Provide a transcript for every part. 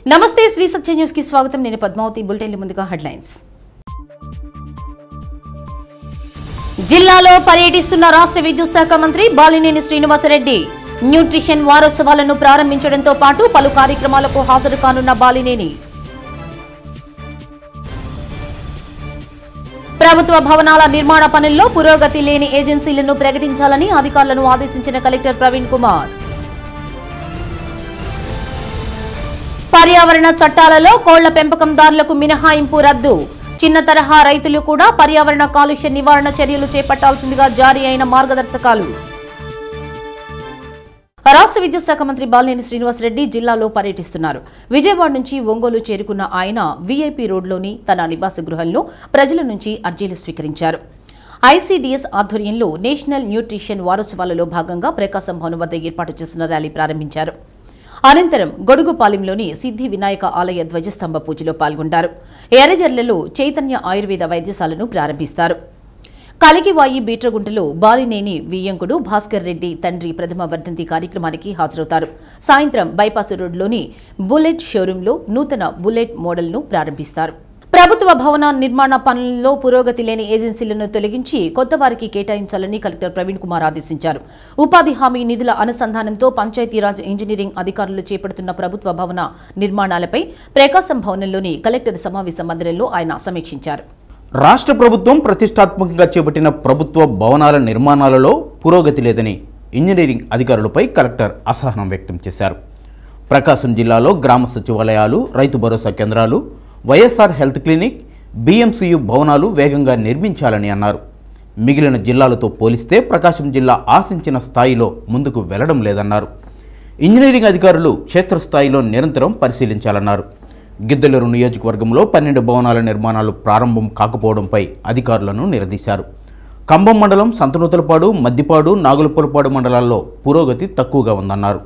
నమస్తే శ్రీ సత్య న్యూస్ కి స్వాగతం నేను పద్మావతి బులెటిన్ల ముందుగా హెడ్లైన్స్ జిల్లాలో పర్యటిస్తున్న రాష్ట్ర విద్యుత్ శాఖ మంత్రి బాలినేని శ్రీనివాసరెడ్డి న్యూట్రిషన్ వారోత్సవాలను ప్రారంభించడంతో పాటు పలు కార్యక్రమాలకు హాజరు కానున్న బాలినేని ప్రభుత్వ భవనాల నిర్మాణ పనుల్లో పురోగతి లేని ఏజెన్సీలను ప్రకటించాలని అధికారులను ఆదేశించిన కలెక్టర్ ప్రవీణ్ కుమార్ పర్యావరణ చట్టాలలో కోళ్ల పెంపకందారులకు మినహాయింపు రద్దు చిన్న తరహా రైతులు కూడా పర్యావరణ కాలుష్య నివారణ చర్యలు చేపట్టాల్సిందిగా జారీ అయిన మార్గదర్శకాలు రాష్ట్ర విద్యుత్ శాఖ మంత్రి బాలినేని శ్రీనివాసరెడ్డి జిల్లాలో పర్యటిస్తున్నారు విజయవాడ నుంచి ఒంగోలు చేరుకున్న ఆయన వీఐపీ రోడ్లోని తన నివాస గృహంలో ప్రజల నుంచి అర్జీలు స్వీకరించారు ఐసీడీఎస్ ఆధ్వర్యంలో నేషనల్ న్యూట్రిషన్ వారోత్సవాలలో భాగంగా ప్రకాశం భవన్ వద్ద ఏర్పాటు చేసిన ర్యాలీ ప్రారంభించారు అనంతరం గొడుగుపాలెంలోని సిద్ధి వినాయక ఆలయ ధ్వజస్తంభ పూజలో పాల్గొంటారు ఎర్రజర్లలో చైతన్య ఆయుర్వేద వైద్యశాలను ప్రారంభిస్తారు కలికివాయి బీట్రగుంటలో బాలినేని వియ్యంకుడు భాస్కర్ రెడ్డి తండ్రి ప్రథమ వర్ధంతి కార్యక్రమానికి హాజరవుతారు సాయంత్రం బైపాస్ రోడ్లోని బుల్లెట్ షోరూంలో నూతన బుల్లెట్ మోడల్ను ప్రారంభిస్తారు ప్రభుత్వ భవన నిర్మాణ పనుల్లో పురోగతి లేని ఏజెన్సీలను తొలగించి కొత్త వారికి కేటాయించాలని కలెక్టర్ ప్రవీణ్ కుమార్ ఆదేశించారు ఉపాధి హామీ నిధుల అనుసంధానంతో పంచాయతీరాజ్ ఇంజనీరింగ్ అధికారులు చేపడుతున్న ప్రభుత్వ భవన నిర్మాణాలపై ప్రకాశం భవనంలోని కలెక్టర్ సమావేశ మందిరంలో ఆయన సమీక్షించారు రాష్ట్ర ప్రభుత్వం ప్రతిష్టాత్మకంగా చేపట్టిన ప్రభుత్వ భవనాల నిర్మాణాలలో పురోగతి లేదని ఇంజనీరింగ్ అధికారులపై కలెక్టర్ అసహనం వ్యక్తం చేశారు ప్రకాశం జిల్లాలో గ్రామ సచివాలయాలు రైతు భరోసా కేంద్రాలు వైఎస్ఆర్ హెల్త్ క్లినిక్ బీఎంసీయు భవనాలు వేగంగా నిర్మించాలని అన్నారు మిగిలిన జిల్లాలతో పోలిస్తే ప్రకాశం జిల్లా ఆశించిన స్థాయిలో ముందుకు వెళ్లడం లేదన్నారు ఇంజనీరింగ్ అధికారులు క్షేత్రస్థాయిలో నిరంతరం పరిశీలించాలన్నారు గిద్దలూరు నియోజకవర్గంలో పన్నెండు భవనాల నిర్మాణాలు ప్రారంభం కాకపోవడంపై అధికారులను నిలదీశారు కంబం మండలం సంతనూతలపాడు మద్దిపాడు నాగులపులపాడు మండలాల్లో పురోగతి తక్కువగా ఉందన్నారు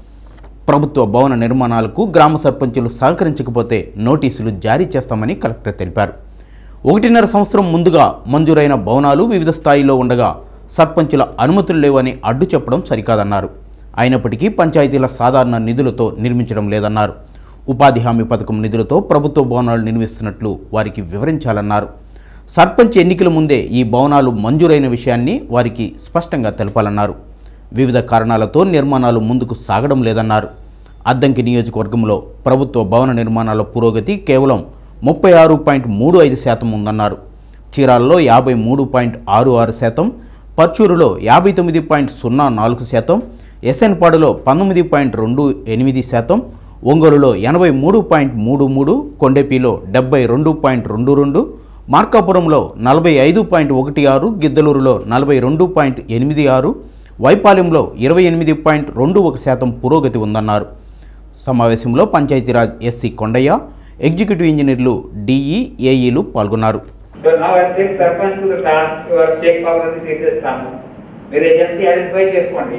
ప్రభుత్వ భవన నిర్మాణాలకు గ్రామ సర్పంచులు సహకరించకపోతే నోటీసులు జారీ చేస్తామని కలెక్టర్ తెలిపారు ఒకటిన్నర సంవత్సరం ముందుగా మంజూరైన భవనాలు వివిధ స్థాయిలో ఉండగా సర్పంచుల అనుమతులు లేవని అడ్డు చెప్పడం సరికాదన్నారు అయినప్పటికీ పంచాయతీల సాధారణ నిధులతో నిర్మించడం లేదన్నారు ఉపాధి హామీ పథకం నిధులతో ప్రభుత్వ భవనాలు నిర్మిస్తున్నట్లు వారికి వివరించాలన్నారు సర్పంచ్ ఎన్నికల ముందే ఈ భవనాలు మంజూరైన విషయాన్ని వారికి స్పష్టంగా తెలపాలన్నారు వివిధ కారణాలతో నిర్మాణాలు ముందుకు సాగడం లేదన్నారు అద్దంకి నియోజకవర్గంలో ప్రభుత్వ భవన నిర్మాణాల పురోగతి కేవలం ముప్పై ఆరు పాయింట్ మూడు ఐదు శాతం ఉందన్నారు చీరాలలో యాభై మూడు పాయింట్ ఆరు ఆరు శాతం పర్చూరులో యాభై తొమ్మిది పాయింట్ సున్నా నాలుగు శాతం ఎస్ఎన్పాడులో పంతొమ్మిది పాయింట్ రెండు ఎనిమిది శాతం ఒంగోలులో ఎనభై మూడు పాయింట్ మూడు మూడు కొండెపిలో డెబ్బై రెండు పాయింట్ రెండు రెండు మార్కాపురంలో నలభై ఐదు పాయింట్ ఒకటి ఆరు గిద్దలూరులో నలభై రెండు పాయింట్ ఎనిమిది ఆరు వైపాలెంలో ఇరవై ఎనిమిది పాయింట్ రెండు ఒక శాతం పురోగతి ఉందన్నారు సమావేశంలో పంచాయతీరాజ్ ఎస్సీ కొండయ్య ఎగ్జిక్యూటివ్ ఇంజనీర్లు డిఈ ఏఈలు పాల్గొన్నారు So now I take sarpanch to the task check power అని తీసేస్తాము మీరు ఏజెన్సీ ఐడెంటిఫై చేసుకోండి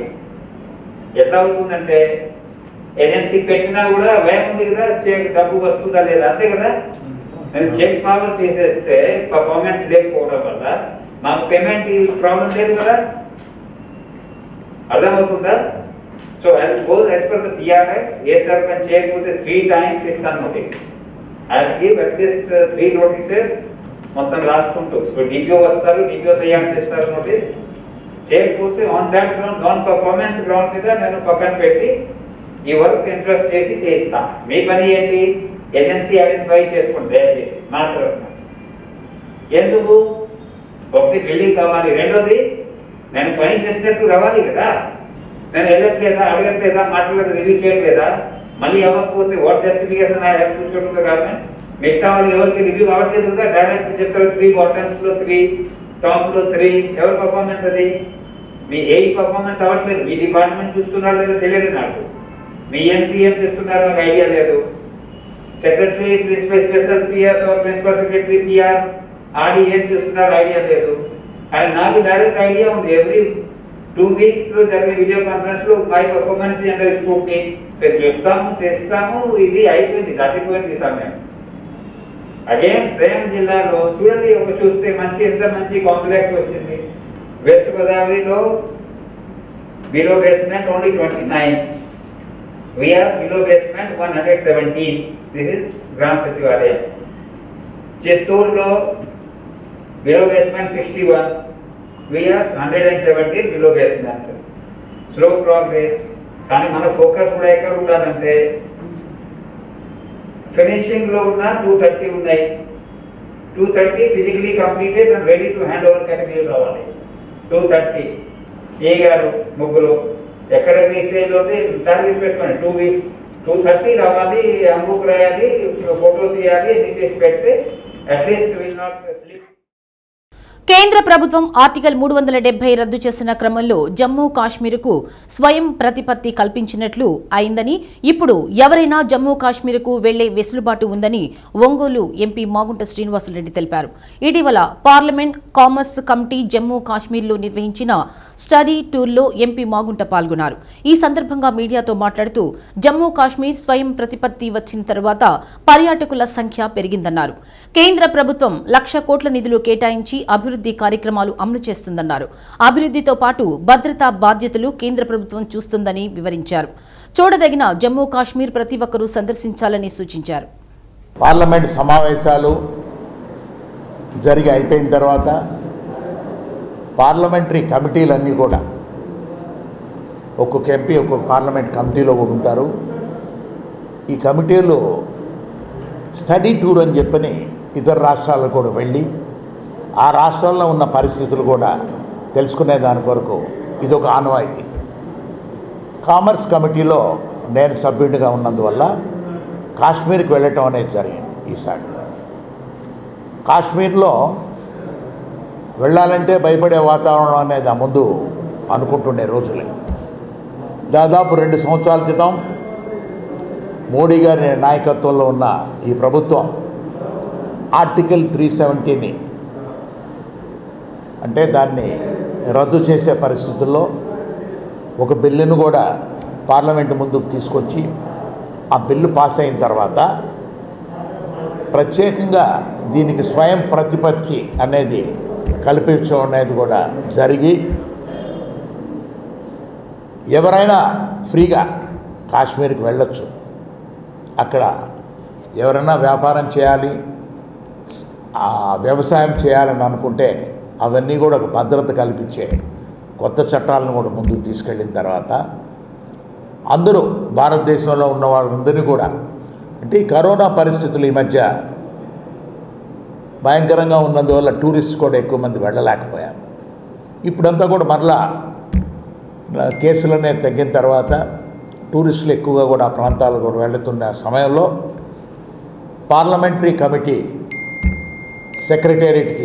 ఎట్లా అవుతుందంటే ఏజెన్సీ పెట్టినా కూడా భయం ఉంది కదా చెక్ డబ్బు వస్తుందా లేదా అంతే కదా నేను చెక్ పవర్ తీసేస్తే పర్ఫార్మెన్స్ లేకపోవడం వల్ల మాకు పేమెంట్ ప్రాబ్లం లేదు కదా అర్థమవుతుందా సో అది goes as per the PRI ఏ సర్పంచ్ చేయకపోతే త్రీ టైమ్స్ ఇస్తాను notice I give at least three notices మొత్తం రాసుకుంటూ సో డిపిఓ వస్తారు డిపిఓ తయారు చేస్తారు నోటీస్ చేయకపోతే on that ground non performance ground మీద నేను పక్కన పెట్టి ఈ వర్క్ ఇంట్రెస్ట్ చేసి చేయిస్తా మీ పని ఏంటి ఏజెన్సీ ఐడెంటిఫై చేసుకోండి దయచేసి మాత్రం ఎందుకు ఒకటి బిల్డింగ్ కావాలి రెండోది నేను పని చేసినట్టు రావాలి కదా నేను వెళ్ళట్లేదా అడగట్లేదా మాట్లాడలేదు రివ్యూ చేయట్లేదా మళ్ళీ అవ్వకపోతే what justification I have to show to the government మిగతా వాళ్ళు ఎవరికి రివ్యూ కావట్లేదు కదా డైరెక్ట్ చెప్తారు త్రీ బాటమ్స్ లో త్రీ టాప్ లో త్రీ ఎవరి పర్ఫార్మెన్స్ అది మీ ఏ పర్ఫార్మెన్స్ అవ్వట్లేదు మీ డిపార్ట్మెంట్ చూస్తున్నారో లేదో తెలియదు నాకు మీ ఎన్సీఎం చేస్తున్నారో నాకు ఐడియా లేదు secretary principal special CS principal secretary PR ఆడి ఏం చేస్తున్నారు ఐడియా లేదు కానీ నాకు డైరెక్ట్ ఐడియా ఉంది ఎవ్రీ టూ వీక్స్ లో జరిగే వీడియో కాన్ఫరెన్స్ లో మై పర్ఫార్మెన్స్ అండర్ స్కూటీ చూస్తాము చేస్తాము ఇది అయిపోయింది దాటిపోయింది సమయం అగైన్ సేమ్ జిల్లాలో చూడండి ఒక చూస్తే మంచి ఎంత మంచి కాంప్లెక్స్ వచ్చింది వెస్ట్ గోదావరిలో below basement only twenty nine We are below basement 117. This is Gram Sachivalaya. Chittoorlo below basement 61. We are 117 below basement. Slow progress. కానీ మన ఫోకస్ కూడా ఎక్కడ ఉండాలంటే ఫినిషింగ్ లో ఉన్న టూ థర్టీ ఉన్నాయి two thirty physically completed and ready to hand over category రావాలి two thirty ఏ గారు ముగ్గురు ఎక్కడ రీసేల్ అవుతే టార్గెట్ పెట్టుకోండి టూ వీక్స్ టూ థర్టీ రావాలి అంబుక్ రాయాలి ఫోటో తీయాలి ఎన్ని చేసి పెడితే అట్లీస్ట్ విల్ నాట్ స్లీప్ కేంద్ర ప్రభుత్వం ఆర్టికల్ మూడు వందల డెబ్బై రద్దు చేసిన క్రమంలో జమ్మూ కాశ్మీర్కు స్వయం ప్రతిపత్తి కల్పించినట్లు అయిందని ఇప్పుడు ఎవరైనా జమ్మూ కాశ్మీర్కు వెళ్లే వెసులుబాటు ఉందని ఒంగోలు ఎంపీ మాగుంట శ్రీనివాసరెడ్డి తెలిపారు ఇటీవల పార్లమెంట్ కామర్స్ కమిటీ జమ్మూ కాశ్మీర్లో నిర్వహించిన స్టడీ టూర్లో ఎంపీ మాగుంట పాల్గొన్నారు ఈ సందర్భంగా మీడియాతో మాట్లాడుతూ జమ్మూ కాశ్మీర్ స్వయం ప్రతిపత్తి వచ్చిన తర్వాత పర్యాటకుల సంఖ్య పెరిగిందన్నారు కేంద్ర ప్రభుత్వం లక్ష కోట్ల నిధులు కేటాయించి అభివృద్ధి కార్యక్రమాలు అమలు చేస్తుందన్నారు అభివృద్ధితో పాటు భద్రతా బాధ్యతలు కేంద్ర ప్రభుత్వం చూస్తుందని వివరించారు చూడదగిన జమ్మూ కాశ్మీర్ ప్రతి ఒక్కరూ సందర్శించాలని సూచించారు పార్లమెంట్ సమావేశాలు జరిగి అయిపోయిన తర్వాత పార్లమెంటరీ కమిటీలన్నీ కూడా ఒక్కొక్క ఎంపీ ఒక్కొక్క పార్లమెంట్ కమిటీలో కూడా ఉంటారు ఈ కమిటీలు స్టడీ టూర్ అని చెప్పని ఇతర రాష్ట్రాలకు కూడా వెళ్ళి ఆ రాష్ట్రాల్లో ఉన్న పరిస్థితులు కూడా తెలుసుకునే దాని కొరకు ఇది ఒక ఆనవాయితీ కామర్స్ కమిటీలో నేను సభ్యుడిగా ఉన్నందువల్ల కాశ్మీర్కి వెళ్ళటం అనేది జరిగింది ఈసారి కాశ్మీర్లో వెళ్ళాలంటే భయపడే వాతావరణం అనేది ఆ ముందు అనుకుంటుండే రోజులే దాదాపు రెండు సంవత్సరాల క్రితం మోడీ గారి నాయకత్వంలో ఉన్న ఈ ప్రభుత్వం ఆర్టికల్ త్రీ సెవెంటీని అంటే దాన్ని రద్దు చేసే పరిస్థితుల్లో ఒక బిల్లును కూడా పార్లమెంటు ముందుకు తీసుకొచ్చి ఆ బిల్లు పాస్ అయిన తర్వాత ప్రత్యేకంగా దీనికి స్వయం ప్రతిపత్తి అనేది కల్పించడం అనేది కూడా జరిగి ఎవరైనా ఫ్రీగా కాశ్మీర్కి వెళ్ళొచ్చు అక్కడ ఎవరైనా వ్యాపారం చేయాలి ఆ వ్యవసాయం చేయాలని అనుకుంటే అవన్నీ కూడా ఒక భద్రత కల్పించే కొత్త చట్టాలను కూడా ముందుకు తీసుకెళ్ళిన తర్వాత అందరూ భారతదేశంలో ఉన్న వారందరినీ కూడా అంటే ఈ కరోనా పరిస్థితులు ఈ మధ్య భయంకరంగా ఉన్నందువల్ల టూరిస్ట్ కూడా ఎక్కువ మంది వెళ్ళలేకపోయారు ఇప్పుడంతా కూడా మరలా ఆ, కేసులనే తగ్గిన తర్వాత టూరిస్టులు ఎక్కువగా కూడా ఆ ప్రాంతాలకు కూడా వెళుతున్న సమయంలో పార్లమెంటరీ కమిటీ సెక్రటేరియట్కి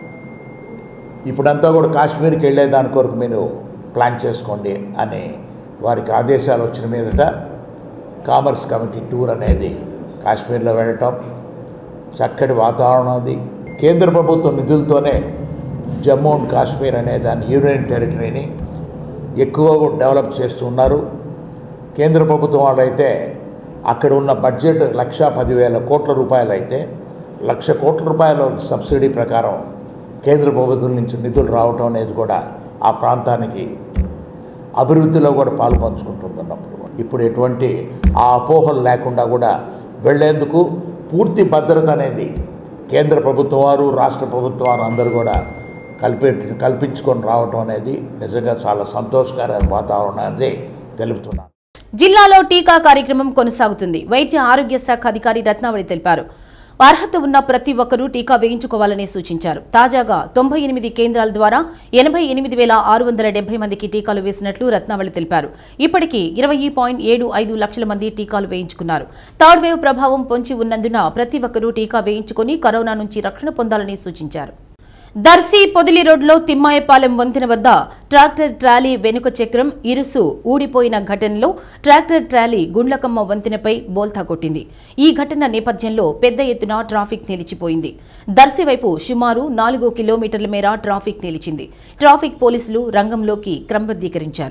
ఇప్పుడంతా కూడా కాశ్మీర్కి వెళ్ళే దాని కొరకు మీరు ప్లాన్ చేసుకోండి అని వారికి ఆదేశాలు వచ్చిన మీదట కామర్స్ కమిటీ టూర్ అనేది కాశ్మీర్లో వెళ్ళటం చక్కటి వాతావరణం అది కేంద్ర ప్రభుత్వ నిధులతోనే జమ్మూ అండ్ కాశ్మీర్ అనే దాని యూనియన్ టెరిటరీని ఎక్కువగా కూడా డెవలప్ చేస్తున్నారు కేంద్ర ప్రభుత్వం వాళ్ళైతే అక్కడ ఉన్న బడ్జెట్ లక్ష పదివేల కోట్ల రూపాయలు అయితే లక్ష కోట్ల రూపాయల సబ్సిడీ ప్రకారం కేంద్ర ప్రభుత్వం నుంచి నిధులు రావటం అనేది కూడా ఆ ప్రాంతానికి అభివృద్ధిలో కూడా పాలు పంచుకుంటున్నప్పుడు ఇప్పుడు ఎటువంటి ఆ అపోహలు లేకుండా కూడా వెళ్ళేందుకు పూర్తి భద్రత అనేది కేంద్ర ప్రభుత్వం వారు రాష్ట్ర ప్రభుత్వం వారు అందరూ కూడా కల్పి కల్పించుకొని రావటం అనేది నిజంగా చాలా సంతోషకరమైన వాతావరణాన్ని తెలుపుతున్నాను జిల్లాలో టీకా కార్యక్రమం కొనసాగుతుంది వైద్య ఆరోగ్య శాఖ అధికారి రత్నావళి తెలిపారు అర్హత ఉన్న ప్రతి ఒక్కరూ టీకా వేయించుకోవాలని సూచించారు తాజాగా తొంభై ఎనిమిది కేంద్రాల ద్వారా ఎనభై ఎనిమిది వేల ఆరు వందల డెబ్బై మందికి టీకాలు వేసినట్లు రత్నావళి తెలిపారు ఇప్పటికీ ఇరవై పాయింట్ ఏడు ఐదు లక్షల మంది టీకాలు వేయించుకున్నారు థర్డ్ వేవ్ ప్రభావం పొంచి ఉన్నందున ప్రతి ఒక్కరూ టీకా వేయించుకుని కరోనా నుంచి రక్షణ పొందాలని సూచించారు దర్శి పొదిలి రోడ్లో తిమ్మాయపాలెం వంతెన వద్ద ట్రాక్టర్ ట్రాలీ వెనుక చక్రం ఇరుసు ఊడిపోయిన ఘటనలో ట్రాక్టర్ ట్రాలీ గుండ్లకమ్మ వంతెనపై బోల్తా కొట్టింది ఈ ఘటన నేపథ్యంలో పెద్ద ఎత్తున ట్రాఫిక్ నిలిచిపోయింది దర్శి వైపు సుమారు నాలుగు కిలోమీటర్ల మేర ట్రాఫిక్ నిలిచింది ట్రాఫిక్ పోలీసులు రంగంలోకి క్రమబద్ధీకరించారు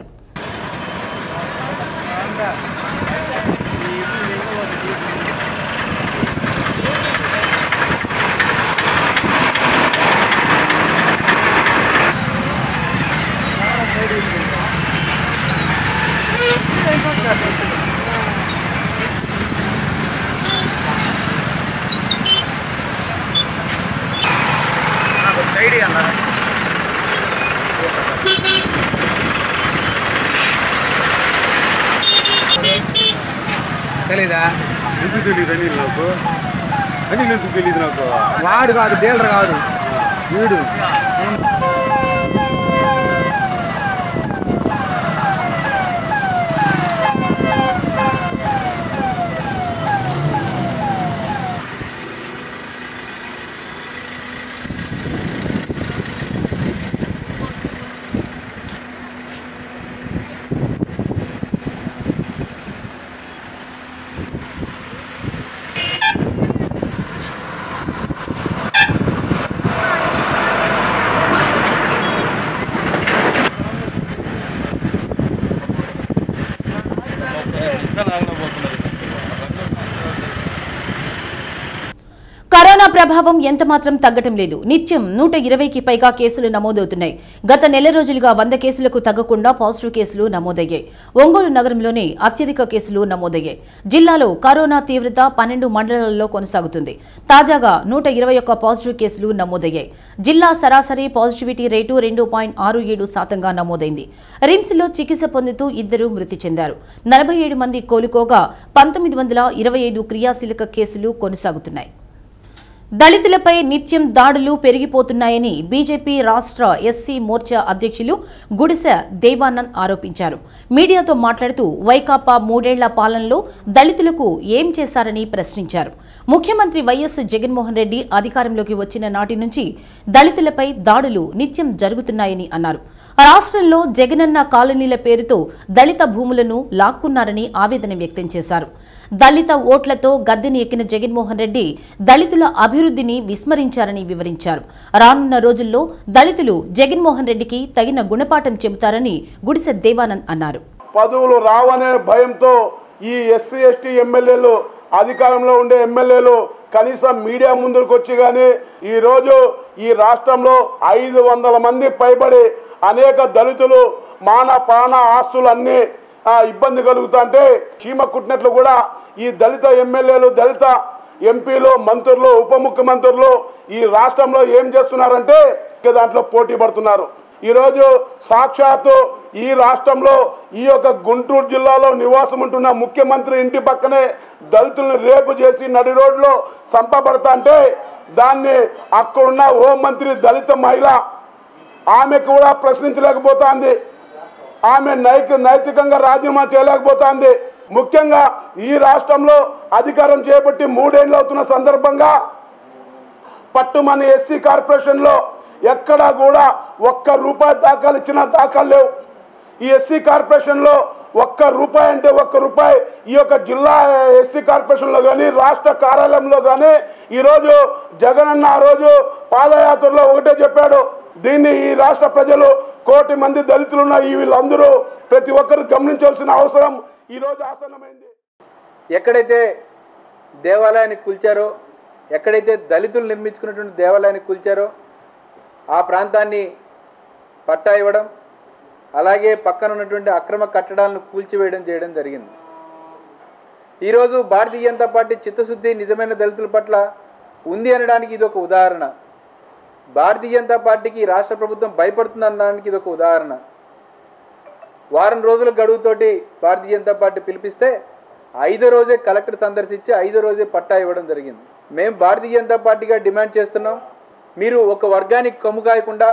Thank you. తెలీదా ఎందుకు తెలియదు అనిల్ నాకు అనిల్ ఎందుకు తెలియదు నాకు వాడు కాదు డీలర్ కాదు వీడు కరోనా ప్రభావం ఎంత మాత్రం తగ్గటం లేదు నిత్యం నూట ఇరవైకి పైగా కేసులు నమోదవుతున్నాయి గత నెల రోజులుగా వంద కేసులకు తగ్గకుండా పాజిటివ్ కేసులు నమోదయ్యాయి ఒంగోలు నగరంలోనే అత్యధిక కేసులు నమోదయ్యాయి జిల్లాలో కరోనా తీవ్రత పన్నెండు మండలాల్లో కొనసాగుతుంది తాజాగా నూట ఇరవై ఒక్క పాజిటివ్ కేసులు నమోదయ్యాయి జిల్లా సరాసరి పాజిటివిటీ రేటు రెండు పాయింట్ ఆరు ఏడు శాతంగా నమోదైంది రిమ్స్లో చికిత్స పొందుతూ ఇద్దరు మృతి చెందారు నలభై ఏడు మంది కోలుకోగా పంతొమ్మిది వందల ఇరవై ఐదు క్రియాశీలక కేసులు కొనసాగుతున్నాయి దళితులపై నిత్యం దాడులు పెరిగిపోతున్నాయని బీజేపీ రాష్ట్ర ఎస్సీ మోర్చా అధ్యక్షులు గుడిసె దేవానంద్ ఆరోపించారు మీడియాతో మాట్లాడుతూ వైకాపా మూడేళ్ల పాలనలో దళితులకు ఏం చేశారని ప్రశ్నించారు ముఖ్యమంత్రి వైఎస్ జగన్మోహన్ రెడ్డి అధికారంలోకి వచ్చిన నాటి నుంచి దళితులపై దాడులు నిత్యం జరుగుతున్నాయని అన్నారు రాష్ట్రంలో జగనన్న కాలనీల పేరుతో దళిత భూములను లాక్కున్నారని ఆవేదన వ్యక్తం చేశారు దళిత ఓట్లతో గద్దెని ఎక్కిన జగన్మోహన్ రెడ్డి దళితుల అభివృద్ధిని విస్మరించారని వివరించారు రానున్న రోజుల్లో దళితులు జగన్మోహన్ రెడ్డికి తగిన గుణపాఠం చెబుతారని గుడిసె దేవానంద్ అన్నారు పదవులు రావనే భయంతో ఈ ఎస్సీ ఎస్టీ ఎమ్మెల్యేలు అధికారంలో ఉండే ఎమ్మెల్యేలు కనీసం మీడియా ముందుకు వచ్చి కానీ ఈరోజు ఈ రాష్ట్రంలో ఐదు వందల మంది పైబడి అనేక దళితులు మాన ప్రాణ ఆస్తులు అన్నీ ఆ, ఇబ్బంది కలుగుతుంటే చీమ కుట్టినట్లు కూడా ఈ దళిత ఎమ్మెల్యేలు దళిత ఎంపీలు మంత్రులు ఉప ముఖ్యమంత్రులు ఈ రాష్ట్రంలో ఏం చేస్తున్నారంటే ఇక దాంట్లో పోటీ పడుతున్నారు ఈరోజు సాక్షాత్తు ఈ రాష్ట్రంలో ఈ యొక్క గుంటూరు జిల్లాలో నివాసం ఉంటున్న ముఖ్యమంత్రి ఇంటి పక్కనే దళితులను రేపు చేసి నడి రోడ్లో సంపబడతా అంటే దాన్ని అక్కడున్న హోంమంత్రి దళిత మహిళ ఆమె కూడా ప్రశ్నించలేకపోతుంది ఆమె నైతిక నైతికంగా రాజీనామా చేయలేకపోతుంది ముఖ్యంగా ఈ రాష్ట్రంలో అధికారం చేపట్టి మూడేళ్ళు అవుతున్న సందర్భంగా పట్టుమని ఎస్సీ కార్పొరేషన్లో ఎక్కడా కూడా ఒక్క రూపాయి దాఖలు ఇచ్చిన దాఖలు లేవు ఈ ఎస్సీ కార్పొరేషన్లో ఒక్క రూపాయి అంటే ఒక్క రూపాయి ఈ యొక్క జిల్లా ఎస్సీ కార్పొరేషన్లో కానీ రాష్ట్ర కార్యాలయంలో కానీ ఈరోజు జగనన్న ఆ రోజు పాదయాత్రలో ఒకటే చెప్పాడు దీన్ని ఈ రాష్ట్ర ప్రజలు కోటి మంది దళితులు ఉన్న ఈ వీళ్ళందరూ ప్రతి ఒక్కరు గమనించాల్సిన అవసరం ఈరోజు ఆసన్నమైంది ఎక్కడైతే దేవాలయాన్ని కూల్చారో ఎక్కడైతే దళితులు నిర్మించుకున్నటువంటి దేవాలయాన్ని కూల్చారో ఆ ప్రాంతాన్ని పట్టా ఇవ్వడం అలాగే పక్కన ఉన్నటువంటి అక్రమ కట్టడాలను కూల్చివేయడం చేయడం జరిగింది ఈరోజు భారతీయ జనతా పార్టీ చిత్తశుద్ధి నిజమైన దళితుల పట్ల ఉంది అనడానికి ఇది ఒక ఉదాహరణ భారతీయ జనతా పార్టీకి ఈ రాష్ట్ర ప్రభుత్వం భయపడుతుంది అనడానికి ఇది ఒక ఉదాహరణ వారం రోజుల గడువుతోటి భారతీయ జనతా పార్టీ పిలిపిస్తే ఐదో రోజే కలెక్టర్ సందర్శించి ఐదో రోజే పట్టా ఇవ్వడం జరిగింది మేము భారతీయ జనతా పార్టీగా డిమాండ్ చేస్తున్నాం మీరు ఒక వర్గానికి కొమ్ము కాయకుండా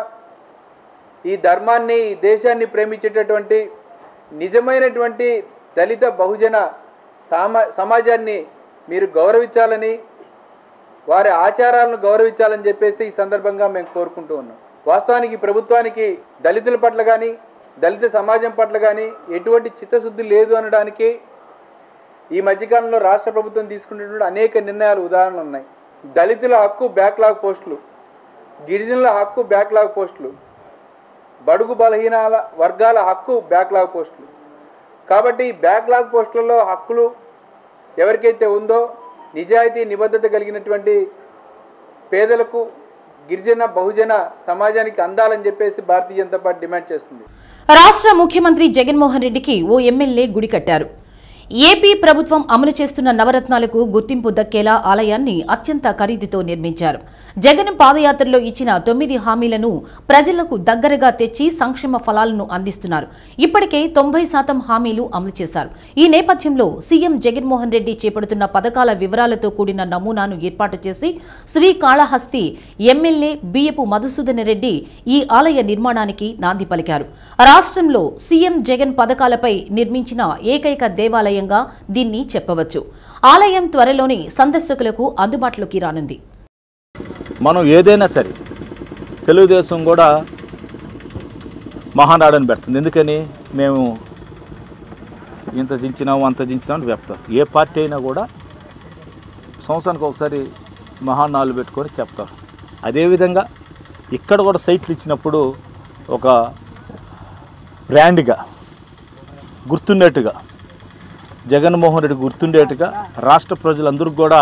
ఈ ధర్మాన్ని ఈ దేశాన్ని ప్రేమించేటటువంటి నిజమైనటువంటి దళిత బహుజన సామా సమాజాన్ని మీరు గౌరవించాలని వారి ఆచారాలను గౌరవించాలని చెప్పేసి ఈ సందర్భంగా మేము కోరుకుంటూ ఉన్నాం వాస్తవానికి ప్రభుత్వానికి దళితుల పట్ల కానీ దళిత సమాజం పట్ల కానీ ఎటువంటి చిత్తశుద్ధి లేదు అనడానికి ఈ మధ్యకాలంలో రాష్ట్ర ప్రభుత్వం తీసుకున్నటువంటి అనేక నిర్ణయాలు ఉదాహరణలు ఉన్నాయి దళితుల హక్కు బ్యాక్లాగ్ పోస్టులు గిరిజనుల హక్కు బ్యాక్లాగ్ పోస్టులు బడుగు బలహీనాల వర్గాల హక్కు బ్యాక్లాగ్ పోస్టులు కాబట్టి ఈ బ్యాక్లాగ్ పోస్టులలో హక్కులు ఎవరికైతే ఉందో నిజాయితీ నిబద్ధత కలిగినటువంటి పేదలకు గిరిజన బహుజన సమాజానికి అందాలని చెప్పేసి భారతీయ జనతా పార్టీ డిమాండ్ చేస్తుంది రాష్ట్ర ముఖ్యమంత్రి జగన్మోహన్ రెడ్డికి ఓ ఎమ్మెల్యే గుడి కట్టారు ఏపీ ప్రభుత్వం అమలు చేస్తున్న నవరత్నాలకు గుర్తింపు దక్కేలా ఆలయాన్ని అత్యంత ఖరీదుతో నిర్మించారు జగన్ పాదయాత్రలో ఇచ్చిన తొమ్మిది హామీలను ప్రజలకు దగ్గరగా తెచ్చి సంక్షేమ ఫలాలను అందిస్తున్నారు ఇప్పటికే తొంభై శాతం హామీలు అమలు చేశారు ఈ నేపథ్యంలో సీఎం జగన్మోహన్ రెడ్డి చేపడుతున్న పథకాల వివరాలతో కూడిన నమూనాను ఏర్పాటు చేసి శ్రీకాళహస్తి ఎమ్మెల్యే బియ్యపు మధుసూదన్ రెడ్డి ఈ ఆలయ నిర్మాణానికి నాంది పలికారు రాష్ట్రంలో సీఎం జగన్ పథకాలపై నిర్మించిన ఏకైక దేవాలయంగా దీన్ని చెప్పవచ్చు ఆలయం త్వరలోనే సందర్శకులకు అందుబాటులోకి రానుంది మనం ఏదైనా సరే తెలుగుదేశం కూడా మహానాడని పెడుతుంది ఎందుకని మేము ఇంత దించినాము అంత దించినాము అని చెప్తాం ఏ పార్టీ అయినా కూడా సంవత్సరానికి ఒకసారి మహానాలు పెట్టుకొని చెప్తారు అదేవిధంగా ఇక్కడ కూడా సైట్లు ఇచ్చినప్పుడు ఒక బ్రాండ్గా గుర్తుండేట్టుగా జగన్మోహన్ రెడ్డి గుర్తుండేట్టుగా రాష్ట్ర ప్రజలందరికీ కూడా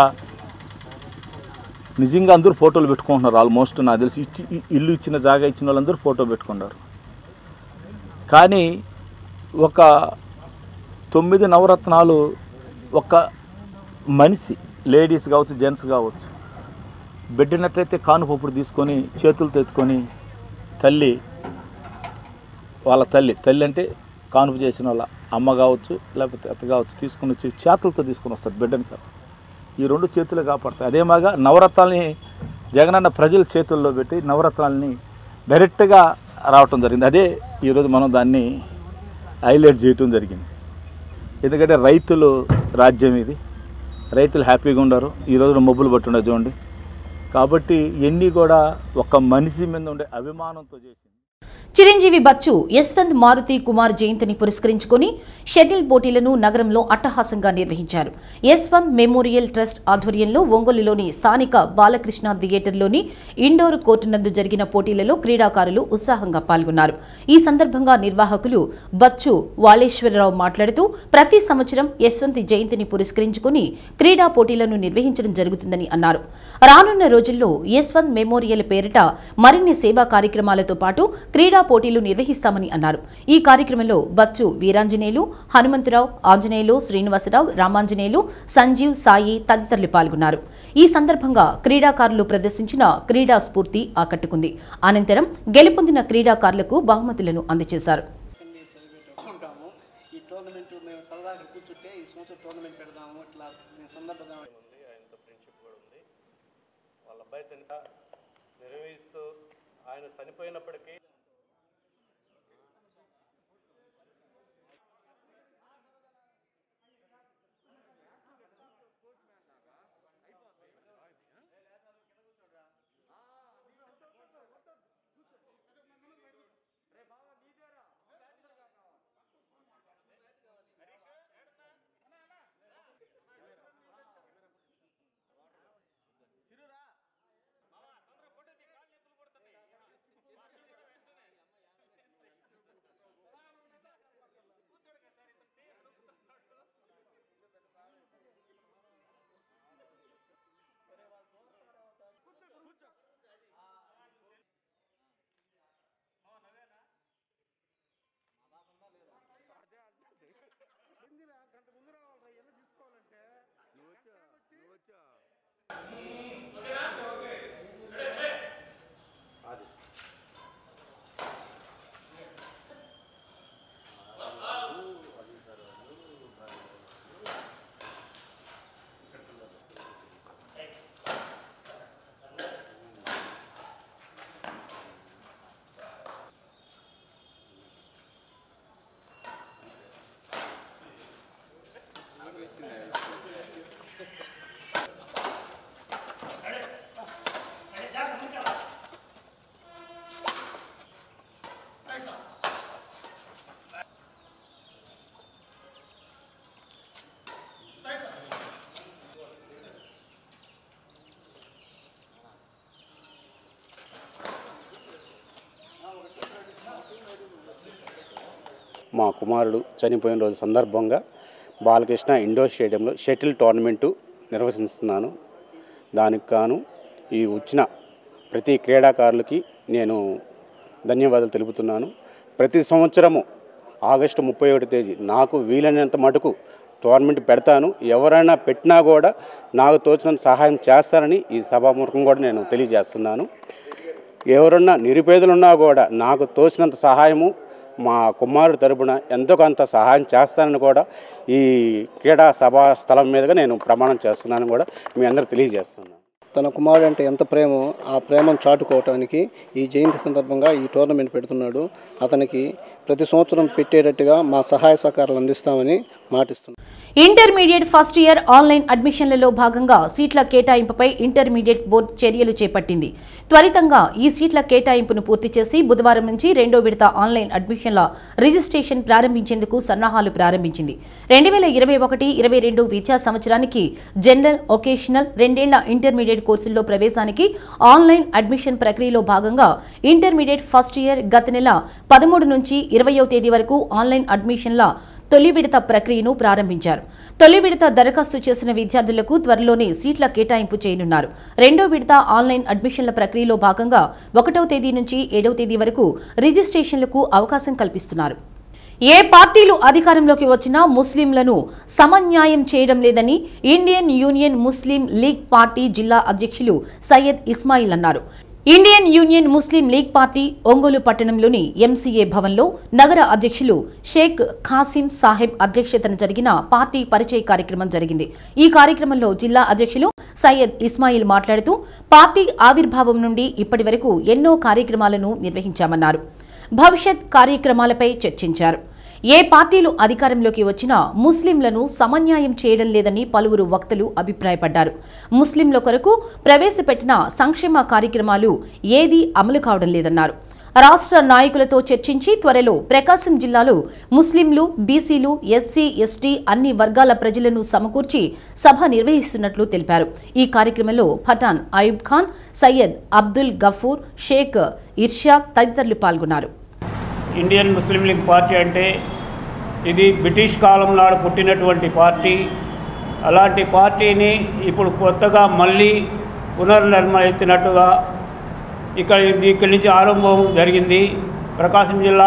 నిజంగా అందరూ ఫోటోలు పెట్టుకుంటున్నారు ఆల్మోస్ట్ నాకు తెలిసి ఇచ్చి ఇ- ఇల్లు ఇచ్చిన జాగా ఇచ్చిన వాళ్ళందరూ ఫోటో పెట్టుకున్నారు కానీ ఒక తొమ్మిది నవరత్నాలు ఒక మనిషి లేడీస్ కావచ్చు జెంట్స్ కావచ్చు బిడ్డినట్లయితే కానుపప్పుడు తీసుకొని చేతులతో ఎత్తుకొని తల్లి వాళ్ళ తల్లి తల్లి అంటే కానుపు చేసిన వాళ్ళ అమ్మ కావచ్చు లేకపోతే అత్త కావచ్చు తీసుకుని వచ్చి చేతులతో తీసుకొని వస్తారు బిడ్డని కాదు ఈ రెండు చేతులు కాపాడతాయి అదేమాగా నవరత్నాలని జగనన్న ప్రజల చేతుల్లో పెట్టి నవరత్నాలని డైరెక్ట్గా రావటం జరిగింది అదే ఈరోజు మనం దాన్ని హైలైట్ చేయటం జరిగింది ఎందుకంటే రైతులు రాజ్యం ఇది రైతులు హ్యాపీగా ఉండరు ఈ రోజున మబ్బులు పట్టుండే చూడండి కాబట్టి ఇవన్నీ కూడా ఒక మనిషి మీద ఉండే అభిమానంతో చేసింది చిరంజీవి బచ్చు యశ్వంత్ మారుతి కుమార్ జయంతిని పురస్కరించుకుని షటిల్ పోటీలను నగరంలో అట్టహాసంగా నిర్వహించారు యశ్వంత్ మెమోరియల్ ట్రస్ట్ ఆధ్వర్యంలో ఒంగోలులోని స్థానిక బాలకృష్ణ థియేటర్లోని ఇండోర్ కోర్టు నందు జరిగిన పోటీలలో క్రీడాకారులు ఉత్సాహంగా పాల్గొన్నారు ఈ సందర్భంగా నిర్వాహకులు బచ్చు వాళేశ్వరరావు మాట్లాడుతూ ప్రతి సంవత్సరం యశ్వంత్ జయంతిని పురస్కరించుకుని క్రీడా పోటీలను నిర్వహించడం జరుగుతుందని అన్నారు రానున్న రోజుల్లో యశ్వంత్ మెమోరియల్ పేరిట మరిన్ని సేవా కార్యక్రమాలతో పాటు క్రీడా పోటీలు నిర్వహిస్తామని అన్నారు ఈ కార్యక్రమంలో బచ్చు వీరాంజనేయులు హనుమంతరావు ఆంజనేయులు శ్రీనివాసరావు రామాంజనేయులు సంజీవ్ సాయి తదితరులు పాల్గొన్నారు ఈ సందర్భంగా క్రీడాకారులు ప్రదర్శించిన క్రీడా స్ఫూర్తి ఆకట్టుకుంది అనంతరం గెలుపొందిన క్రీడాకారులకు బహుమతులను అందజేశారు ఉంటాము ఈ టోర్నమెంట్ మేము సరదాగా కూర్చుంటే ఈ సంవత్సరం టోర్నమెంట్ పెడదాము ఇట్లా నేను సందర్భంగా ఆయనతో ఫ్రెండ్షిప్ కూడా ఉంది వాళ్ళ అబ్బాయి చనిపో నిర్వహిస్తూ ఆయన చనిపోయినప్పటికీ మా కుమారుడు చనిపోయిన రోజు సందర్భంగా బాలకృష్ణ ఇండోర్ స్టేడియంలో షటిల్ టోర్నమెంటు నిర్వహిస్తున్నాను దానికి గాను ఈ వచ్చిన ప్రతి క్రీడాకారులకి నేను ధన్యవాదాలు తెలుపుతున్నాను ప్రతి సంవత్సరము ఆగస్టు ముప్పై ఒకటి తేదీ నాకు వీలైనంత మటుకు టోర్నమెంట్ పెడతాను ఎవరైనా పెట్టినా కూడా నాకు తోచినంత సహాయం చేస్తానని ఈ సభాముఖం కూడా నేను తెలియజేస్తున్నాను ఎవరన్నా నిరుపేదలున్నా కూడా నాకు తోచినంత సహాయము మా కుమారుడి తరపున ఎంతో కొంత సహాయం చేస్తానని కూడా ఈ క్రీడా సభా స్థలం మీదుగా నేను ప్రమాణం చేస్తున్నానని కూడా మీ అందరూ తెలియజేస్తున్నాను తన కుమారుడు అంటే ఎంత ప్రేమో ఆ ప్రేమను చాటుకోవటానికి ఈ జయంతి సందర్భంగా ఈ టోర్నమెంట్ పెడుతున్నాడు అతనికి ప్రతి సంవత్సరం పెట్టేటట్టుగా మా సహాయ సహకారాలు అందిస్తామని మాటిస్తున్నాం ఇంటర్మీడియట్ ఫస్ట్ ఇయర్ ఆన్లైన్ అడ్మిషన్లలో భాగంగా సీట్ల కేటాయింపుపై ఇంటర్మీడియట్ బోర్డు చర్యలు చేపట్టింది త్వరితంగా ఈ సీట్ల కేటాయింపును పూర్తి చేసి బుధవారం నుంచి రెండో విడత ఆన్లైన్ అడ్మిషన్ల రిజిస్ట్రేషన్ ప్రారంభించేందుకు సన్నాహాలు ప్రారంభించింది రెండు వేల ఇరవై ఒకటి ఇరవై రెండు విద్యా సంవత్సరానికి జనరల్ ఒకేషనల్ రెండేళ్ల ఇంటర్మీడియట్ కోర్సుల్లో ప్రవేశానికి ఆన్లైన్ అడ్మిషన్ ప్రక్రియలో భాగంగా ఇంటర్మీడియట్ ఫస్ట్ ఇయర్ గత నెల పదమూడు నుంచి ఇరవయో తేదీ వరకు ఆన్లైన్ అడ్మిషన్ల తొలి విడత ప్రక్రియను ప్రారంభించారు తొలి విడత దరఖాస్తు చేసిన విద్యార్థులకు త్వరలోనే సీట్ల కేటాయింపు చేయనున్నారు రెండో విడత ఆన్లైన్ అడ్మిషన్ల ప్రక్రియలో భాగంగా ఒకటవ తేదీ నుంచి ఏడవ తేదీ వరకు రిజిస్ట్రేషన్లకు అవకాశం కల్పిస్తున్నారు ఏ పార్టీలు అధికారంలోకి వచ్చినా ముస్లింలను సమన్యాయం చేయడం లేదని Indian Union Muslim League party జిల్లా అధ్యక్షులు సయ్యద్ ఇస్మాయిల్ అన్నారు Indian Union Muslim League party Ongole పట్టణంలోని ఎంసీఏ భవన్లో నగర అధ్యక్షులు షేక్ ఖాసిం సాహెబ్ అధ్యక్షతన జరిగిన పార్టీ పరిచయ కార్యక్రమం జరిగింది ఈ కార్యక్రమంలో జిల్లా అధ్యక్షులు సయ్యద్ ఇస్మాయిల్ మాట్లాడుతూ పార్టీ ఆవిర్భావం నుండి ఇప్పటి వరకు ఎన్నో కార్యక్రమాలను నిర్వహించామన్నారు భవిష్యత్ కార్యక్రమాలపై చర్చించారు ఏ పార్టీలు అధికారంలోకి వచ్చినా ముస్లింలను సమన్యాయం చేయడం లేదని పలువురు వక్తలు అభిప్రాయపడ్డారు ముస్లింల కొరకు ప్రవేశపెట్టిన సంక్షేమ కార్యక్రమాలు ఏదీ అమలు కావడం లేదన్నారు రాష్ట్ర నాయకులతో చర్చించి త్వరలో ప్రకాశం జిల్లాలో ముస్లింలు బీసీలు ఎస్సీ ఎస్టీ అన్ని వర్గాల ప్రజలను సమకూర్చి సభ నిర్వహిస్తున్నట్లు తెలిపారు ఈ కార్యక్రమంలో పఠాన్ అయూబ్ ఖాన్ సయ్యద్ అబ్దుల్ గఫూర్ షేక్ ఇర్షాద్ తదితరులు పాల్గొన్నారు ఇండియన్ ముస్లిం లీగ్ పార్టీ అంటే ఇది బ్రిటిష్ కాలం నాడు పుట్టినటువంటి పార్టీ అలాంటి పార్టీని ఇప్పుడు కొత్తగా మళ్ళీ పునర్నిర్మలెత్తినట్టుగా ఇక్కడ ఇక్కడి నుంచి ఆరంభం జరిగింది ప్రకాశం జిల్లా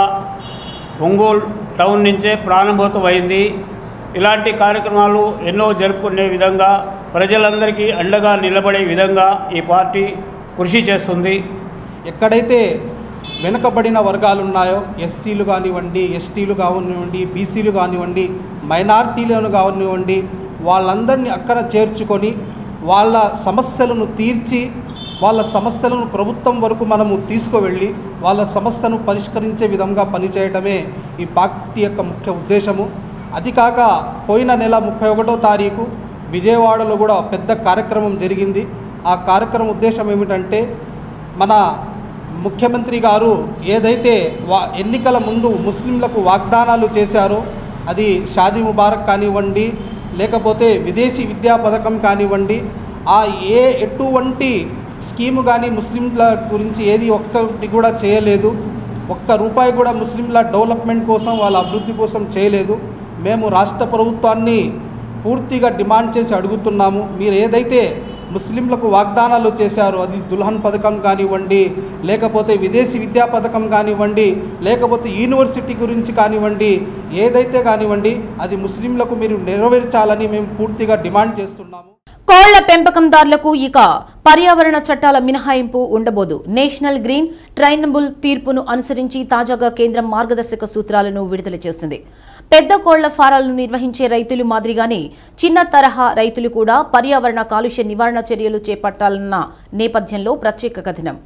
ఒంగోలు టౌన్ నుంచే ప్రారంభోతమైంది ఇలాంటి కార్యక్రమాలు ఎన్నో జరుపుకునే విధంగా ప్రజలందరికీ అండగా నిలబడే విధంగా ఈ పార్టీ కృషి చేస్తుంది ఎక్కడైతే వెనుకబడిన వర్గాలు ఉన్నాయో ఎస్సీలు కానివ్వండి ఎస్టీలు కానివ్వండి బీసీలు కానివ్వండి మైనార్టీలను కానివ్వండి వాళ్ళందరినీ అక్కన చేర్చుకొని వాళ్ళ సమస్యలను తీర్చి వాళ్ళ సమస్యలను ప్రభుత్వం వరకు మనము తీసుకువెళ్ళి వాళ్ళ సమస్యను పరిష్కరించే విధంగా పనిచేయడమే ఈ పార్టీ యొక్క ముఖ్య ఉద్దేశము అది కాక పోయిన నెల ముప్పై ఒకటో తారీఖు విజయవాడలో కూడా పెద్ద కార్యక్రమం జరిగింది ఆ కార్యక్రమం ఉద్దేశం ఏమిటంటే మన ముఖ్యమంత్రి గారు ఏదైతే వా ఎన్నికల ముందు ముస్లింలకు వాగ్దానాలు చేశారో అది షాదీ ముబారక్ కానివ్వండి లేకపోతే విదేశీ విద్యా పథకం కానివ్వండి ఆ ఏ ఎటువంటి స్కీము కానీ ముస్లింల గురించి ఏది ఒక్కటి కూడా చేయలేదు ఒక్క రూపాయి కూడా ముస్లింల డెవలప్మెంట్ కోసం వాళ్ళ అభివృద్ధి కోసం చేయలేదు మేము రాష్ట్ర ప్రభుత్వాన్ని పూర్తిగా డిమాండ్ చేసి అడుగుతున్నాము మీరు ఏదైతే ముస్లింలకు వాగ్దానాలు చేశారు అది దుల్హన్ పథకం కానివ్వండి లేకపోతే విదేశీ విద్యా పథకం కానివ్వండి లేకపోతే యూనివర్సిటీ గురించి కానివ్వండి ఏదైతే కానివ్వండి అది ముస్లింలకు మీరు నెరవేర్చాలని మేము పూర్తిగా డిమాండ్ చేస్తున్నాము కోళ్ల పెంపకందారులకు ఇక పర్యావరణ చట్టాల మినహాయింపు ఉండబోదు నేషనల్ గ్రీన్ ట్రైనబుల్ తీర్పును అనుసరించి తాజాగా కేంద్రం మార్గదర్శక సూత్రాలను విడుదల చేసింది పెద్ద కోళ్ల ఫారాలను నిర్వహించే రైతులు మాదిరిగానే చిన్న తరహా రైతులు కూడా పర్యావరణ కాలుష్య నివారణ చర్యలు చేపట్టాలన్న నేపథ్యంలో ప్రత్యేక కథనం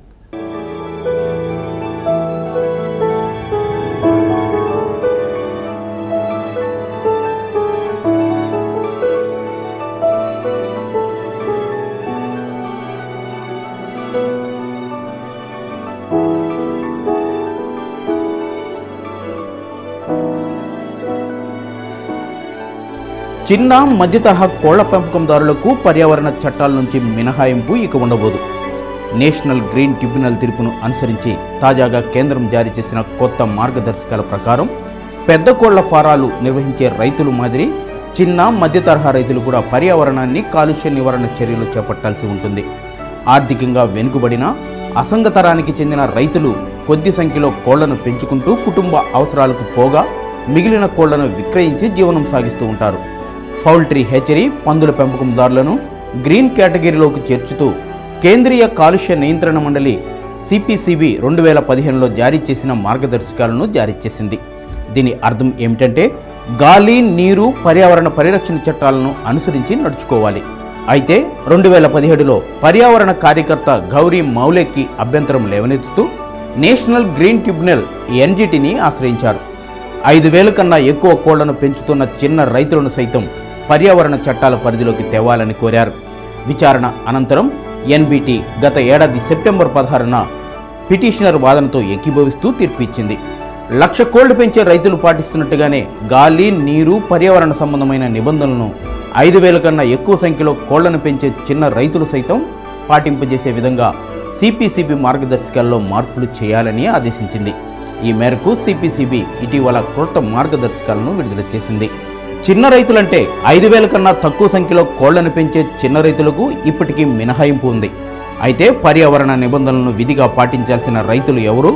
చిన్న మధ్య తరహా కోళ్ల పెంపకందారులకు పర్యావరణ చట్టాల నుంచి మినహాయింపు ఇక ఉండబోదు నేషనల్ గ్రీన్ ట్రిబ్యునల్ తీర్పును అనుసరించి తాజాగా కేంద్రం జారీ చేసిన కొత్త మార్గదర్శకాల ప్రకారం పెద్ద కోళ్ల ఫారాలు నిర్వహించే రైతులు మాదిరి చిన్న మధ్య తరహా రైతులు కూడా పర్యావరణాన్ని కాలుష్య నివారణ చర్యలు చేపట్టాల్సి ఉంటుంది ఆర్థికంగా వెనుకబడిన అసంగతరానికి చెందిన రైతులు కొద్ది సంఖ్యలో కోళ్లను పెంచుకుంటూ కుటుంబ అవసరాలకు పోగా మిగిలిన కోళ్లను విక్రయించి జీవనం సాగిస్తూ ఉంటారు పౌల్ట్రీ హెచరీ పందుల పెంపకందారులను గ్రీన్ కేటగిరీలోకి చేర్చుతూ కేంద్రీయ కాలుష్య నియంత్రణ మండలి సిపిసిబి రెండు వేల పదిహేనులో జారీ చేసిన మార్గదర్శకాలను జారీ చేసింది దీని అర్థం ఏమిటంటే గాలి నీరు పర్యావరణ పరిరక్షణ చట్టాలను అనుసరించి నడుచుకోవాలి అయితే రెండు వేల పదిహేడులో పర్యావరణ కార్యకర్త గౌరీ మౌలేకి అభ్యంతరం లేవనెత్తుతూ నేషనల్ గ్రీన్ ట్రిబ్యునల్ ఎన్జిటిని ఆశ్రయించారు ఐదు వేల కన్నా ఎక్కువ కోళ్లను పెంచుతున్న చిన్న రైతులను సైతం పర్యావరణ చట్టాల పరిధిలోకి తేవాలని కోరారు విచారణ అనంతరం ఎన్బిటి గత ఏడాది సెప్టెంబర్ పదహారున పిటిషనర్ వాదనతో ఏకీభవిస్తూ తీర్పు ఇచ్చింది లక్ష కోళ్లు పెంచే రైతులు పాటిస్తున్నట్టుగానే గాలి నీరు పర్యావరణ సంబంధమైన నిబంధనలను ఐదు వేల కన్నా ఎక్కువ సంఖ్యలో కోళ్లను పెంచే చిన్న రైతులు సైతం పాటింపజేసే విధంగా సిపిసిబి మార్గదర్శకాల్లో మార్పులు చేయాలని ఆదేశించింది ఈ మేరకు సిపిసిబి ఇటీవల కొత్త మార్గదర్శకాలను విడుదల చేసింది చిన్న రైతులంటే ఐదు వేల కన్నా తక్కువ సంఖ్యలో కోళ్లను పెంచే చిన్న రైతులకు ఇప్పటికీ మినహాయింపు ఉంది అయితే పర్యావరణ నిబంధనలను విధిగా పాటించాల్సిన రైతులు ఎవరు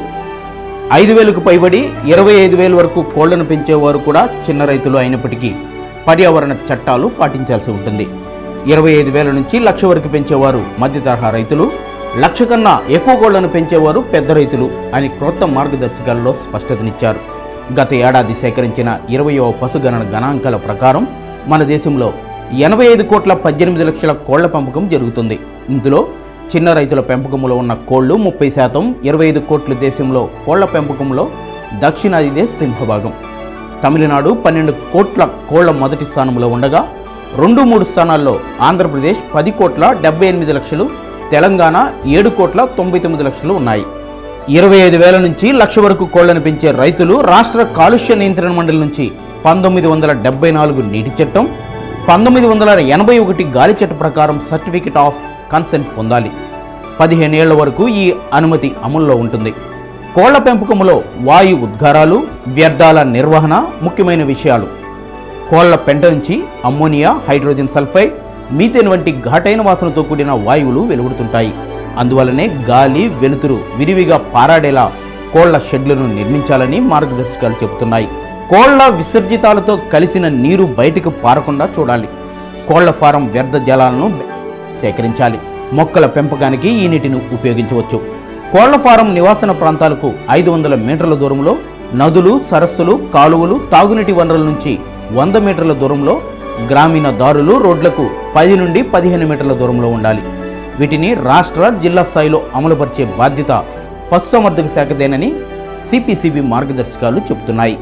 ఐదు వేలకు పైబడి ఇరవై ఐదు వేల వరకు కోళ్లను పెంచేవారు కూడా చిన్న రైతులు అయినప్పటికీ పర్యావరణ చట్టాలు పాటించాల్సి ఉంటుంది ఇరవై ఐదు వేల నుంచి లక్ష వరకు పెంచేవారు మధ్య తరహా రైతులు లక్ష కన్నా ఎక్కువ కోళ్లను పెంచేవారు పెద్ద రైతులు అని క్రొత్త మార్గదర్శకాల్లో స్పష్టతనిచ్చారు గత ఏడాది సేకరించిన ఇరవయవ పశుగణన గణాంకాల ప్రకారం మన దేశంలో ఎనభై ఐదు కోట్ల పద్దెనిమిది లక్షల కోళ్ల పెంపకం జరుగుతుంది ఇందులో చిన్న రైతుల పెంపకంలో ఉన్న కోళ్లు ముప్పై శాతం ఇరవై ఐదు కోట్ల దేశంలో కోళ్ల పెంపకంలో దక్షిణాదిదే సింహభాగం తమిళనాడు పన్నెండు కోట్ల కోళ్ల మొదటి స్థానంలో ఉండగా రెండు మూడు స్థానాల్లో ఆంధ్రప్రదేశ్ పది కోట్ల డెబ్బై ఎనిమిది లక్షలు తెలంగాణ ఏడు కోట్ల తొంభై తొమ్మిది లక్షలు ఉన్నాయి ఇరవై ఐదు వేల నుంచి లక్ష వరకు కోళ్లను పెంచే రైతులు రాష్ట్ర కాలుష్య నియంత్రణ మండలి నుంచి పంతొమ్మిది వందల డెబ్బై నాలుగు నీటి చట్టం పంతొమ్మిది వందల ఎనభై ఒకటి గాలి చట్ట ప్రకారం సర్టిఫికెట్ ఆఫ్ కన్సెంట్ పొందాలి పదిహేను ఏళ్ల వరకు ఈ అనుమతి అమల్లో ఉంటుంది కోళ్ల పెంపకంలో వాయు ఉద్గారాలు వ్యర్థాల నిర్వహణ ముఖ్యమైన విషయాలు కోళ్ల పెంట నుంచి అమ్మోనియా హైడ్రోజన్ సల్ఫైడ్ మీథేన్ వంటి ఘాటైన వాసనతో కూడిన వాయువులు వెలువడుతుంటాయి అందువల్లనే గాలి వెలుతురు విరివిగా పారాడేలా కోళ్ల షెడ్లను నిర్మించాలని మార్గదర్శకాలు చెబుతున్నాయి కోళ్ల విసర్జితాలతో కలిసిన నీరు బయటకు పారకుండా చూడాలి కోళ్ల ఫారం వ్యర్థ జలాలను సేకరించాలి మొక్కల పెంపకానికి ఈ నీటిని ఉపయోగించవచ్చు కోళ్ల ఫారం నివాసన ప్రాంతాలకు ఐదు వందల మీటర్ల దూరంలో నదులు సరస్సులు కాలువలు తాగునీటి వనరుల నుంచి వంద మీటర్ల దూరంలో గ్రామీణ దారులు రోడ్లకు పది నుండి పదిహేను మీటర్ల దూరంలో ఉండాలి వీటిని రాష్ట్ర జిల్లా స్థాయిలో అమలుపరిచే బాధ్యత పశుసంవర్ధక శాఖదేనని సిపిసిబి మార్గదర్శకాలు చెబుతున్నాయి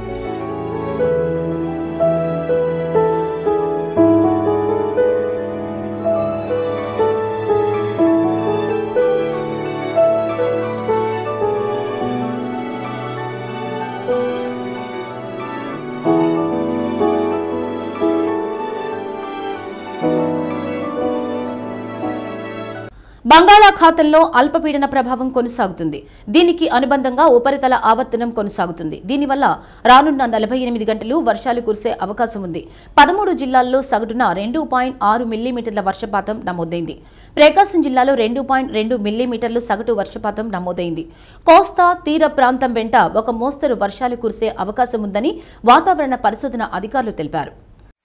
బంగాళాఖాతంలో అల్పపీడన ప్రభావం కొనసాగుతుంది దీనికి అనుబంధంగా ఉపరితల ఆవర్తనం కొనసాగుతుంది దీనివల్ల రానున్న నలభై ఎనిమిది గంటలు వర్షాలు కురిసే అవకాశం ఉంది పదమూడు జిల్లాల్లో సగటున రెండు పాయింట్ ఆరు మిల్లీమీటర్ల వర్షపాతం నమోదైంది ప్రకాశం జిల్లాలో రెండు పాయింట్ రెండు మిల్లీమీటర్లు సగటు వర్షపాతం నమోదైంది కోస్తా తీర ప్రాంతం వెంట ఒక మోస్తరు వర్షాలు కురిసే అవకాశం ఉందని వాతావరణ పరిశోధన అధికారులు తెలిపారు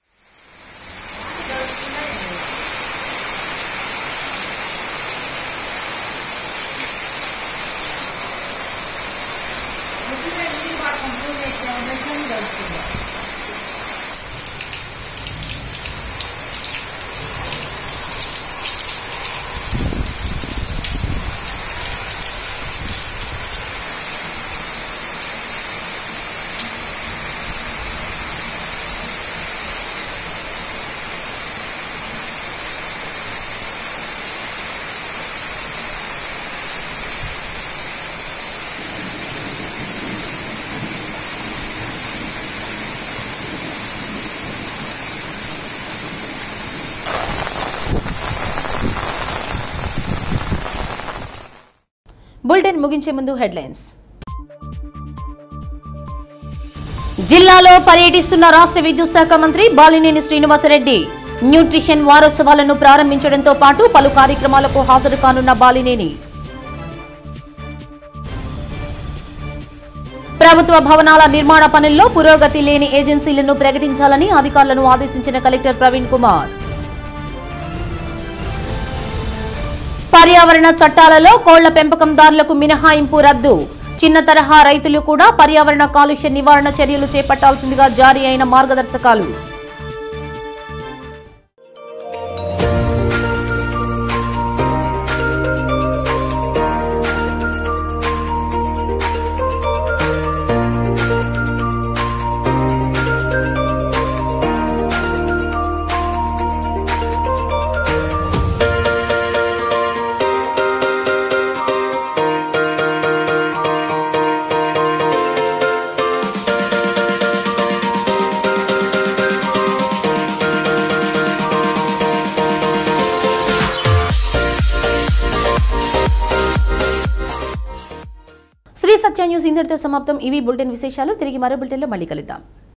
బులెటిన్ ముగించే ముందు హెడ్లైన్స్ జిల్లాలో పర్యటిస్తున్న రాష్ట్ర విద్యుత్ శాఖ మంత్రి బాలినేని శ్రీనివాసరెడ్డి న్యూట్రిషన్ వారోత్సవాలను ప్రారంభించడంతో పాటు పలు కార్యక్రమాలకు హాజరు కానున్న బాలినేని ప్రభుత్వ భవనాల నిర్మాణ పనుల్లో పురోగతి లేని ఏజెన్సీలను ప్రకటించాలని అధికారులను ఆదేశించిన కలెక్టర్ ప్రవీణ్ కుమార్ పర్యావరణ చట్టాలలో కోళ్ల పెంపకందారులకు మినహాయింపు రద్దు చిన్న తరహా రైతులు కూడా పర్యావరణ కాలుష్య నివారణ చర్యలు చేపట్టాల్సిందిగా జారీ అయిన మార్గదర్శకాలు శ్రీ సత్య న్యూస్ ఇంతటితో సమాప్తం ఇవి బులెటిన్ విశేషాలు తిరిగి మరో బులెటిన్లో మళ్ళీ కలుద్దాం